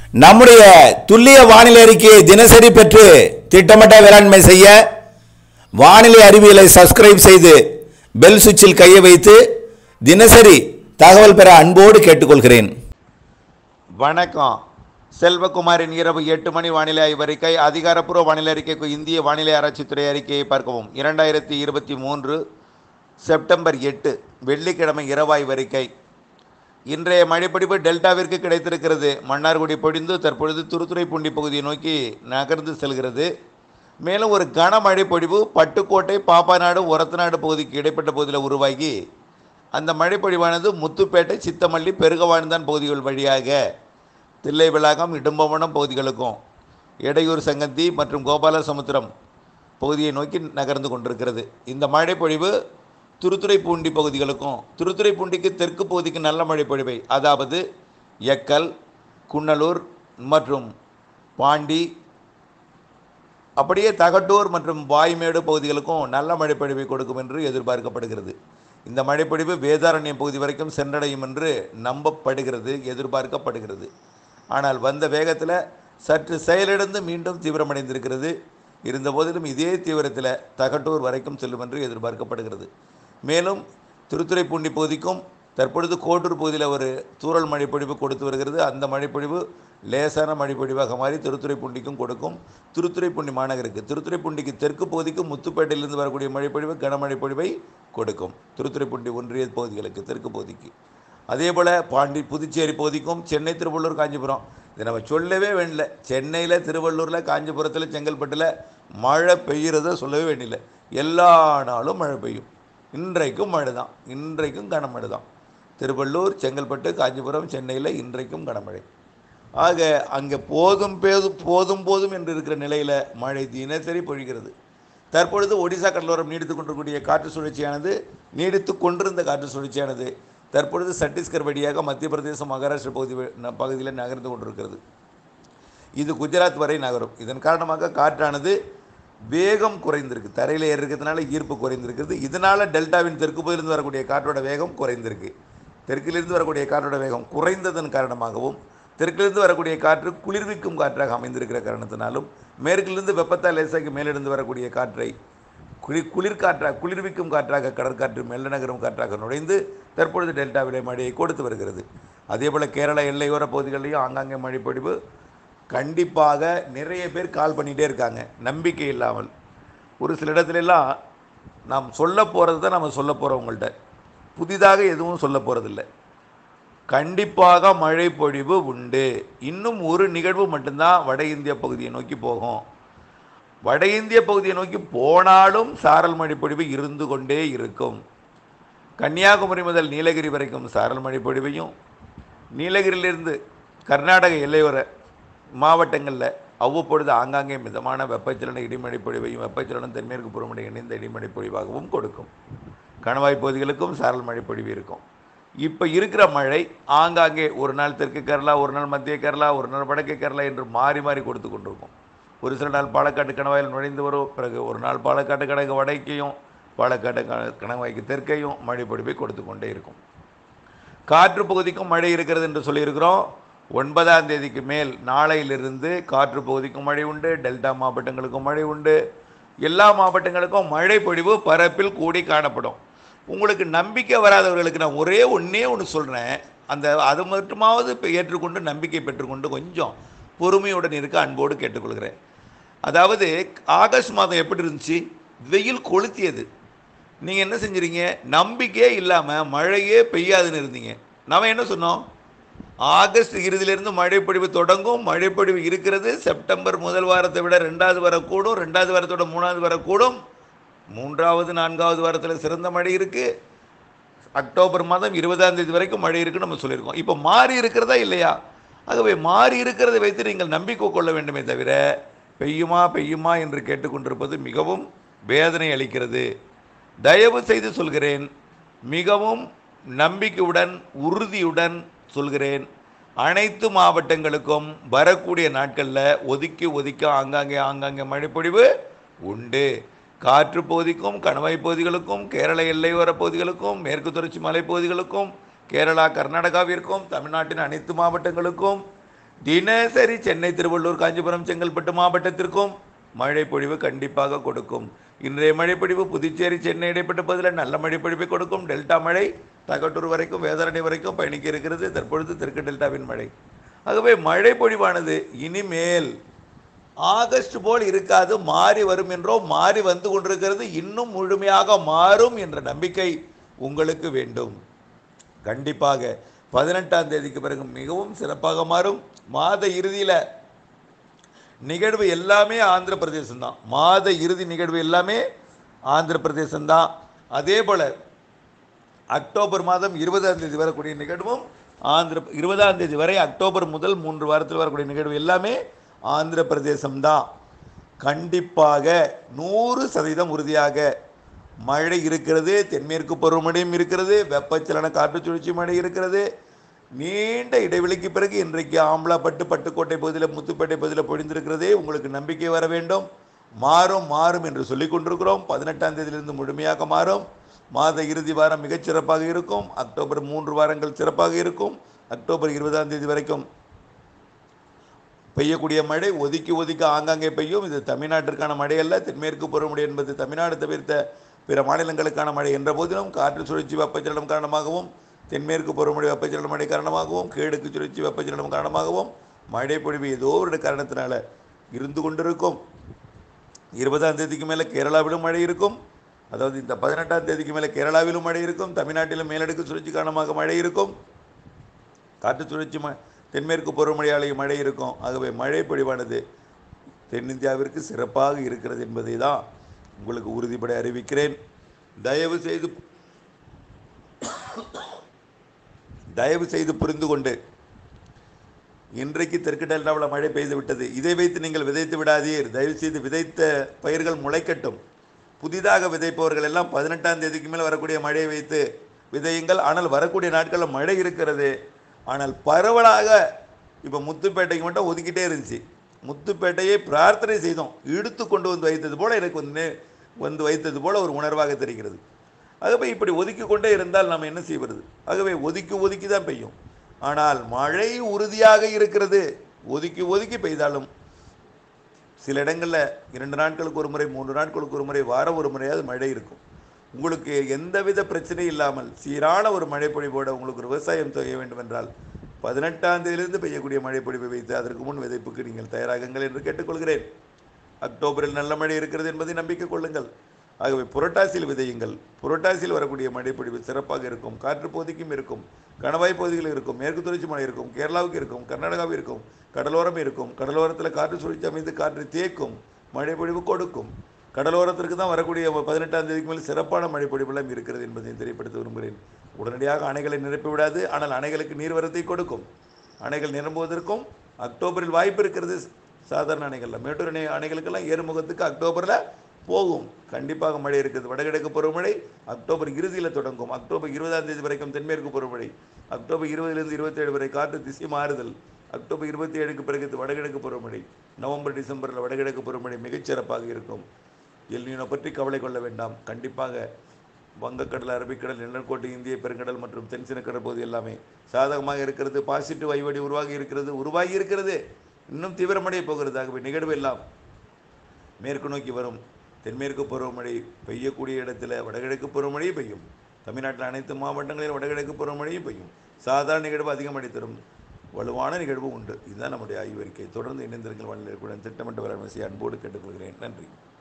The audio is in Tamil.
நம்முடைய துல்லிய வானிலை அறிக்கையை தினசரி பெற்று திட்டமிட்ட வேளாண்மை செய்ய வானிலை அறிவியலை சப்ஸ்கிரைப் செய்து பெல் சுவிட்சில் கையை வைத்து தினசரி தகவல் பெற அன்போடு கேட்டுக்கொள்கிறேன் வணக்கம் செல்வகுமாரின் இரவு எட்டு மணி வானிலை ஆய்வறிக்கை அதிகாரப்பூர்வ வானிலை அறிக்கைக்கு இந்திய வானிலை ஆராய்ச்சித்துறை அறிக்கையை பார்க்கவும் இரண்டாயிரத்தி இருபத்தி மூன்று செப்டம்பர் எட்டு வெள்ளிக்கிழமை இரவு ஆய்வறிக்கை இன்றைய மழைப்பிடிப்பு டெல்டாவிற்கு கிடைத்திருக்கிறது மன்னார்குடி பொழிந்து தற்பொழுது துருத்துறைப்பூண்டி பகுதியை நோக்கி நகர்ந்து செல்கிறது மேலும் ஒரு கனமழை பொழிவு பட்டுக்கோட்டை பாப்பாநாடு ஒரத்தநாடு பகுதிக்கு இடைப்பட்ட பகுதியில் உருவாகி அந்த மழைப்பொழிவானது முத்துப்பேட்டை சித்தமல்லி பெருகவாழ்ந்தான் பகுதிகள் வழியாக தில்லை விளாகம் இடும்பவனம் பகுதிகளுக்கும் எடையூர் சங்கந்தி மற்றும் கோபாலசமுத்திரம் பகுதியை நோக்கி நகர்ந்து கொண்டிருக்கிறது இந்த மழைப்பொழிவு திருத்துறைப்பூண்டி பகுதிகளுக்கும் திருத்துறைப்பூண்டிக்கு தெற்கு பகுதிக்கு நல்ல மழைப்பொழிவை அதாவது எக்கல் குன்னலூர் மற்றும் பாண்டி அப்படியே தகட்டூர் மற்றும் வாய்மேடு பகுதிகளுக்கும் நல்ல மழைப்பொழிவை கொடுக்கும் என்று எதிர்பார்க்கப்படுகிறது இந்த மழைப்பொழிவு வேதாரண்யம் பகுதி வரைக்கும் சென்றடையும் என்று நம்பப்படுகிறது எதிர்பார்க்கப்படுகிறது ஆனால் வந்த வேகத்தில் சற்று செயலிழந்து மீண்டும் தீவிரமடைந்திருக்கிறது இருந்தபோதிலும் இதே தீவிரத்தில் தகட்டூர் வரைக்கும் செல்லும் என்று எதிர்பார்க்கப்படுகிறது மேலும் திருத்துறைப்பூண்டி பகுதிக்கும் தற்பொழுது கோட்டூர் பகுதியில் ஒரு தூறல் மழைப்பொழிவு கொடுத்து வருகிறது அந்த மழைப்பொழிவு லேசான மழைப்பொழிவாக மாறி திருத்துறைப்பூண்டிக்கும் கொடுக்கும் திருத்துறைப்பூண்டி மாநகருக்கு திருத்துறைப்பூண்டிக்கு தெற்கு பகுதிக்கும் முத்துப்பேட்டையிலிருந்து வரக்கூடிய மழைப்பொழிவு கனமழை பொழிவை கொடுக்கும் திருத்துறைப்பூண்டி ஒன்றிய பகுதிகளுக்கு தெற்கு பகுதிக்கு அதே போல் பாண்டி புதுச்சேரி பகுதிக்கும் சென்னை திருவள்ளூர் காஞ்சிபுரம் இதை நம்ம சொல்லவே வேண்டிய சென்னையில் திருவள்ளூரில் காஞ்சிபுரத்தில் செங்கல்பட்டில் மழை பெய்கிறத சொல்லவே வேண்டியதில்லை எல்லா நாளும் மழை பெய்யும் இன்றைக்கும் மழை தான் இன்றைக்கும் கனமழை தான் திருவள்ளூர் செங்கல்பட்டு காஞ்சிபுரம் சென்னையில் இன்றைக்கும் கனமழை ஆக அங்கே போதும் பேதும் போதும் போதும் என்று இருக்கிற நிலையில் மழை தினசரி பொழிகிறது தற்பொழுது ஒடிசா கடலோரம் நீடித்து கொண்டிருக்கக்கூடிய காற்று சுழற்சியானது நீடித்து கொண்டிருந்த காற்று சுழற்சியானது தற்பொழுது சத்தீஸ்கர் வழியாக மத்திய பிரதேசம் மகாராஷ்டிரா பகுதி வ- ந- பகுதியில் நகர்ந்து கொண்டிருக்கிறது இது குஜராத் வரை நகரும் இதன் காரணமாக காற்றானது வேகம் குறைந்திருக்கு தரையில் ஏறி இருக்கிறதுனால ஈர்ப்பு குறைந்திருக்கிறது இதனால் டெல்டாவின் தெற்கு பகுதியிலிருந்து வரக்கூடிய காற்றோட வேகம் குறைந்திருக்கு தெற்கிலிருந்து வரக்கூடிய காற்றோட வேகம் குறைந்ததன் காரணமாகவும் தெற்கிலிருந்து வரக்கூடிய காற்று குளிர்விக்கும் காற்றாக அமைந்திருக்கிற காரணத்தினாலும் மேற்கிலிருந்து வெப்பத்தால் லேசாக்கி மேலிருந்து வரக்கூடிய காற்றை குளிர் குளிர்காற்றாக குளிர்விக்கும் காற்றாக கடற்காற்று மெல்ல நகரும் காற்றாக நுழைந்து தற்பொழுது டெல்டாவிலே மழையை கொடுத்து வருகிறது அதேபோல் கேரள எல்லையோர பகுதிகளிலையும் ஆங்காங்கே மழைப்பொழிவு கண்டிப்பாக நிறைய பேர் கால் பண்ணிகிட்டே இருக்காங்க நம்பிக்கை இல்லாமல் ஒரு சில இடத்துலலாம் நாம் சொல்ல போகிறது தான் நம்ம சொல்ல போகிறோம் உங்கள்கிட்ட புதிதாக எதுவும் சொல்ல போகிறதில்ல கண்டிப்பாக மழை பொழிவு உண்டு இன்னும் ஒரு நிகழ்வு மட்டும்தான் வட இந்திய பகுதியை நோக்கி போகும் வட இந்திய பகுதியை நோக்கி போனாலும் சாரல் மழை பொழிவு இருந்து கொண்டே இருக்கும் கன்னியாகுமரி முதல் நீலகிரி வரைக்கும் சாரல் மழை பொழிவையும் நீலகிரியிலிருந்து கர்நாடக எல்லையோர மாவட்டங்களில் அவ்வப்பொழுது ஆங்காங்கே மிதமான வெப்பச்சலன இடிமழை பொழிவையும் வெப்பச்சலனம் தென்மேற்கு புறமடை இணைந்த இடிமழை பொழிவாகவும் கொடுக்கும் கணவாய் பகுதிகளுக்கும் சாரல் மழை பொழிவு இருக்கும் இப்போ இருக்கிற மழை ஆங்காங்கே ஒரு நாள் தெற்கு கேரளா ஒரு நாள் மத்திய கேரளா ஒரு நாள் வடக்கு கேரளா என்று மாறி மாறி கொடுத்து கொண்டிருக்கும் ஒரு சில நாள் பாலக்காட்டு கணவாயில் நுழைந்து வரும் பிறகு ஒரு நாள் பாலக்காட்டு கணக்கு வடக்கையும் பாலக்காட்டு க- கணவாய்க்கு தெற்கையும் மழை பொழிவை கொடுத்து கொண்டே இருக்கும் காற்று பகுதிக்கும் மழை இருக்கிறது என்று சொல்லியிருக்கிறோம் ஒன்பதாம் தேதிக்கு மேல் நாளையிலிருந்து காற்று பகுதிக்கும் மழை உண்டு டெல்டா மாவட்டங்களுக்கும் மழை உண்டு எல்லா மாவட்டங்களுக்கும் மழை பொழிவு பரப்பில் கூடி காணப்படும் உங்களுக்கு நம்பிக்கை வராதவர்களுக்கு நான் ஒரே ஒன்றே ஒன்று சொல்கிறேன் அந்த அது மட்டுமாவது இப்போ ஏற்றுக்கொண்டு நம்பிக்கை பெற்றுக்கொண்டு கொஞ்சம் பொறுமையுடன் இருக்க அன்போடு கேட்டுக்கொள்கிறேன் அதாவது ஆகஸ்ட் மாதம் எப்படி இருந்துச்சு வெயில் கொளுத்தியது நீங்கள் என்ன செஞ்சீங்க நம்பிக்கையே இல்லாமல் மழையே பெய்யாதுன்னு இருந்தீங்க நாம என்ன சொன்னோம் ஆகஸ்ட் இறுதியிலிருந்து மழைப்பொழிவு தொடங்கும் மழைப்பொழிவு இருக்கிறது செப்டம்பர் முதல் வாரத்தை விட ரெண்டாவது வரக்கூடும் ரெண்டாவது வாரத்தோட மூணாவது வரக்கூடும் மூன்றாவது நான்காவது வாரத்தில் சிறந்த மழை இருக்குது அக்டோபர் மாதம் இருபதாம் தேதி வரைக்கும் மழை இருக்குன்னு நம்ம சொல்லியிருக்கோம் இப்போ மாறி இருக்கிறதா இல்லையா ஆகவே மாறி இருக்கிறதை வைத்து நீங்கள் நம்பிக்கை கொள்ள வேண்டுமே தவிர பெய்யுமா பெய்யுமா என்று கேட்டுக்கொண்டிருப்பது மிகவும் வேதனை அளிக்கிறது தயவு செய்து சொல்கிறேன் மிகவும் நம்பிக்கையுடன் உறுதியுடன் சொல்கிறேன் அனைத்து மாவட்டங்களுக்கும் வரக்கூடிய நாட்களில் ஒதுக்கி ஒதுக்கி ஆங்காங்கே ஆங்காங்கே மழைப்பொழிவு உண்டு காற்று பகுதிக்கும் கணவாய் பகுதிகளுக்கும் கேரள எல்லையோர பகுதிகளுக்கும் மேற்கு தொடர்ச்சி மலைப்பகுதிகளுக்கும் கேரளா கர்நாடகாவிற்கும் தமிழ்நாட்டின் அனைத்து மாவட்டங்களுக்கும் தினசரி சென்னை திருவள்ளூர் காஞ்சிபுரம் செங்கல்பட்டு மாவட்டத்திற்கும் மழை பொழிவு கண்டிப்பாக கொடுக்கும் இன்றைய மழைப்பொழிவு புதுச்சேரி சென்னை இடைப்பட்ட பகுதியில் நல்ல மழைப்பொழிவை கொடுக்கும் டெல்டா மழை தகட்டூர் வரைக்கும் வேதாரணி வரைக்கும் பயணிக்க இருக்கிறது தற்பொழுது தெற்கு டெல்டாவின் மழை ஆகவே மழை பொழிவானது இனிமேல் ஆகஸ்ட் போல் இருக்காது மாறி வரும் என்றோ மாறி வந்து கொண்டிருக்கிறது இன்னும் முழுமையாக மாறும் என்ற நம்பிக்கை உங்களுக்கு வேண்டும் கண்டிப்பாக பதினெட்டாம் தேதிக்கு பிறகு மிகவும் சிறப்பாக மாறும் மாத இறுதியில் நிகழ்வு எல்லாமே ஆந்திர பிரதேசம் தான் மாத இறுதி நிகழ்வு எல்லாமே ஆந்திர பிரதேசம் தான் அதே போல் அக்டோபர் மாதம் இருபதாம் தேதி வரக்கூடிய நிகழ்வும் ஆந்திர இருபதாம் தேதி வரை அக்டோபர் முதல் மூன்று வாரத்தில் வரக்கூடிய நிகழ்வு எல்லாமே ஆந்திர பிரதேசம் தான் கண்டிப்பாக நூறு சதவீதம் உறுதியாக மழை இருக்கிறது தென்மேற்கு பருவமழையும் இருக்கிறது வெப்பச்சலன காற்று சுழற்சி மழை இருக்கிறது நீண்ட இடைவெளிக்கு பிறகு இன்றைக்கு ஆம்பலாப்பட்டு பட்டுக்கோட்டை பகுதியில் முத்துப்பேட்டை பகுதியில் பொழிந்திருக்கிறதே உங்களுக்கு நம்பிக்கை வர வேண்டும் மாறும் மாறும் என்று சொல்லிக் கொண்டிருக்கிறோம் பதினெட்டாம் தேதியிலிருந்து முழுமையாக மாறும் மாத இறுதி வாரம் மிகச் சிறப்பாக இருக்கும் அக்டோபர் மூன்று வாரங்கள் சிறப்பாக இருக்கும் அக்டோபர் இருபதாம் தேதி வரைக்கும் பெய்யக்கூடிய மழை ஒதுக்கி ஒதுக்கி ஆங்காங்கே பெய்யும் இது தமிழ்நாட்டிற்கான மழை அல்ல தென்மேற்கு பருவமழை என்பது தமிழ்நாடு தவிர்த்த பிற மாநிலங்களுக்கான மழை என்ற போதிலும் காற்று சுழற்சி வெப்பச்சலனம் காரணமாகவும் தென்மேற்கு பருவமழை வெப்பச்சலன மழை காரணமாகவும் கிழக்கு சுழற்சி வெப்பச்சலனம் காரணமாகவும் மழை பொழிவு ஏதோ ஒரு காரணத்தினால இருந்து கொண்டிருக்கும் இருபதாம் தேதிக்கு மேலே கேரளாவிலும் மழை இருக்கும் அதாவது இந்த பதினெட்டாம் தேதிக்கு மேலே கேரளாவிலும் மழை இருக்கும் தமிழ்நாட்டிலும் மேலடுக்கு சுழற்சி காரணமாக மழை இருக்கும் காற்று சுழற்சி ம தென்மேற்கு பருவமழையாலே மழை இருக்கும் ஆகவே மழை பொழிவானது தென்னிந்தியாவிற்கு சிறப்பாக இருக்கிறது என்பதை தான் உங்களுக்கு உறுதிப்பட அறிவிக்கிறேன் தயவு செய்து தயவு செய்து புரிந்து கொண்டு இன்றைக்கு தெற்கு டெல்டாவில் மழை பெய்து விட்டது இதை வைத்து நீங்கள் விதைத்து விடாதீர் தயவு செய்து விதைத்த பயிர்கள் முளைக்கட்டும் புதிதாக விதைப்பவர்கள் எல்லாம் பதினெட்டாம் தேதிக்கு மேல் வரக்கூடிய மழையை வைத்து விதையுங்கள் ஆனால் வரக்கூடிய நாட்களில் மழை இருக்கிறது ஆனால் பரவலாக இப்போ முத்துப்பேட்டைக்கு மட்டும் ஒதுக்கிட்டே இருந்துச்சு முத்துப்பேட்டையை பிரார்த்தனை செய்தோம் இழுத்து கொண்டு வந்து வைத்தது போல எனக்கு வந்து வந்து வைத்தது போல ஒரு உணர்வாக தெரிகிறது ஆகவே இப்படி ஒதுக்கி கொண்டே இருந்தால் நாம் என்ன செய்வது ஆகவே ஒதுக்கி ஒதுக்கி தான் பெய்யும் ஆனால் மழை உறுதியாக இருக்கிறது ஒதுக்கி ஒதுக்கி பெய்தாலும் சில இடங்களில் இரண்டு நாட்களுக்கு ஒரு முறை மூன்று நாட்களுக்கு ஒரு முறை வாரம் ஒரு முறையாவது மழை இருக்கும் உங்களுக்கு எந்தவித பிரச்சனையும் இல்லாமல் சீரான ஒரு மழை பொழிவோட உங்களுக்கு ஒரு விவசாயம் செய்ய வேண்டும் என்றால் பதினெட்டாம் தேதியிலிருந்து பெய்யக்கூடிய மழை பொழிவை வைத்து அதற்கு முன் விதைப்புக்கு நீங்கள் தயாராகுங்கள் என்று கேட்டுக்கொள்கிறேன் அக்டோபரில் நல்ல மழை இருக்கிறது என்பதை நம்பிக்கை கொள்ளுங்கள் ஆகவே புரட்டாசியில் விதையுங்கள் புரட்டாசியில் வரக்கூடிய மழைப்பொழிவு சிறப்பாக இருக்கும் காற்று பகுதிக்கும் இருக்கும் கணவாய் பகுதிகள் இருக்கும் மேற்கு தொடர்ச்சி மழை இருக்கும் கேரளாவுக்கு இருக்கும் கர்நாடகாவில் இருக்கும் கடலோரம் இருக்கும் கடலோரத்தில் காற்று சுழற்சி அமைந்து காற்று தேக்கும் மழைப்பொழிவு கொடுக்கும் கடலோரத்திற்கு தான் வரக்கூடிய பதினெட்டாம் தேதிக்கு மேல் சிறப்பான மழைப்பொழிவெல்லாம் இருக்கிறது என்பதை தெரியப்படுத்த விரும்புகிறேன் உடனடியாக அணைகளை நிரப்பி விடாது ஆனால் அணைகளுக்கு நீர்வரத்தை கொடுக்கும் அணைகள் நிரம்புவதற்கும் அக்டோபரில் வாய்ப்பு இருக்கிறது சாதாரண அணைகளில் மேட்டூர் அணை அணைகளுக்கெல்லாம் ஏறுமுகத்துக்கு அக்டோபரில் போகும் கண்டிப்பாக மழை இருக்குது வடகிழக்கு பருவமழை அக்டோபர் இறுதியில் தொடங்கும் அக்டோபர் இருபதாம் தேதி வரைக்கும் தென்மேற்கு பருவமழை அக்டோபர் இருபதிலிருந்து இருபத்தேழு வரை காற்று திசை மாறுதல் அக்டோபர் இருபத்தி ஏழுக்கு பிறகு வடகிழக்கு பருவமழை நவம்பர் டிசம்பரில் வடகிழக்கு பருவமழை மிகச்சிறப்பாக இருக்கும் எல்னியோ பற்றி கவலை கொள்ள வேண்டாம் கண்டிப்பாக வங்கக்கடல் அரபிக்கடல் நிலக்கோட்டை இந்திய பெருங்கடல் மற்றும் தென்சின கடற்பகுதி எல்லாமே சாதகமாக இருக்கிறது பாசிட்டிவ் ஐவடி உருவாகி இருக்கிறது உருவாகி இருக்கிறது இன்னும் தீவிரமடைய போகிறது ஆகவே நிகழ்வு எல்லாம் மேற்கு நோக்கி வரும் தென்மேற்கு பருவமழை பெய்யக்கூடிய இடத்துல வடகிழக்கு பருவமழையும் பெய்யும் தமிழ்நாட்டில் அனைத்து மாவட்டங்களிலும் வடகிழக்கு பருவமழையும் பெய்யும் சாதாரண நிகழ்வு அதிகமடை தரும் வலுவான நிகழ்வு உண்டு இதுதான் நம்முடைய ஆய்வறிக்கை தொடர்ந்து இணைந்திருங்கள் வானிலை திட்டமிட்ட வேளாண்மை செய்ய அன்போடு கேட்டுக்கொள்கிறேன் நன்றி